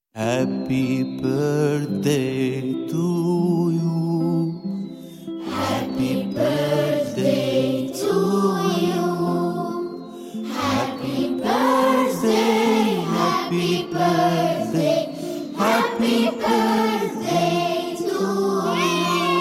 Happy birthday to you. Happy birthday to you. Happy birthday, happy birthday, happy birthday to you.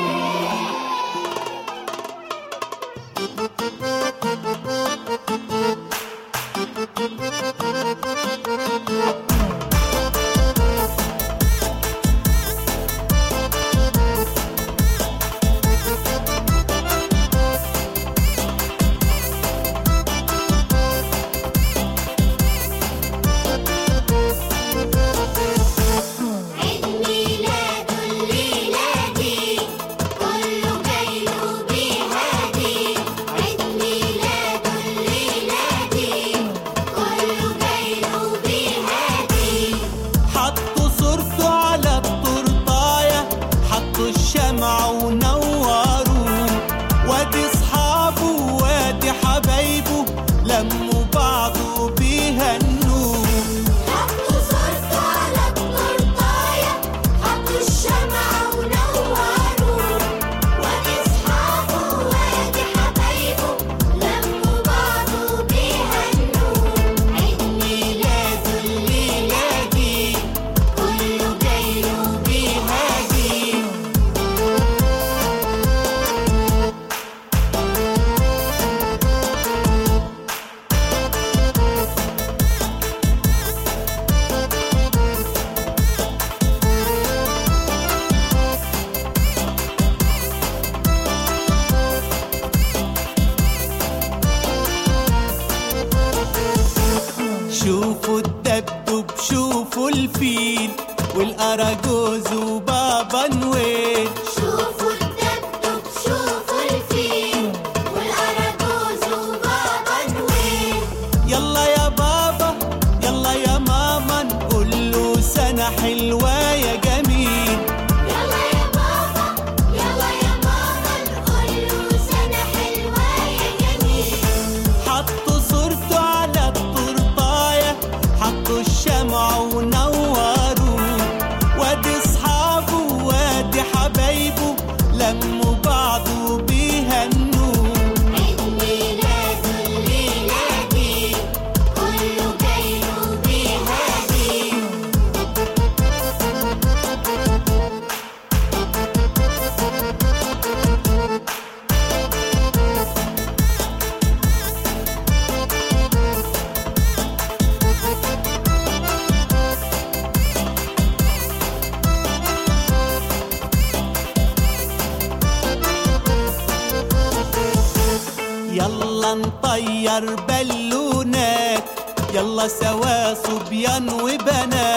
عيد ميلاده الليلة دي كله جاي له بيهادي عيد ميلاده الليلة دي كله جاي له بيهادي حطوا صورته على التورتاية حطوا الشمع ونوروا وادي اصحابه وادي حبايبه لموا بعض بيهنوا حطوا صورته على التورتاية حطوا الشمعة ونوروا وادي اصحابه وادي حبايبه لموا بعض وبيهنوا عيد ميلاده الليلة دي كله جاي له بيهادي شوفوا الدبدب شوفوا الفيل والأراجوز وبابا نويل شوفوا الدبدب شوفوا الفيل والأراجوز وبابا نويل يلا يا بابا يلا يا ماما نقول له سنة حلوة يا جميل يلا يا بابا يلا يا ماما نقول له سنة حلوة يا جميل حطوا صورته على التورتاية حطوا الشمع ونوروا وادي اصحابه وادي حبايبه لموا بعض وبيهنوا عيد ميلاده الليلة دي كله جاي له بيهادي يلا نطير بالونات يلا سوا صبيان وبنات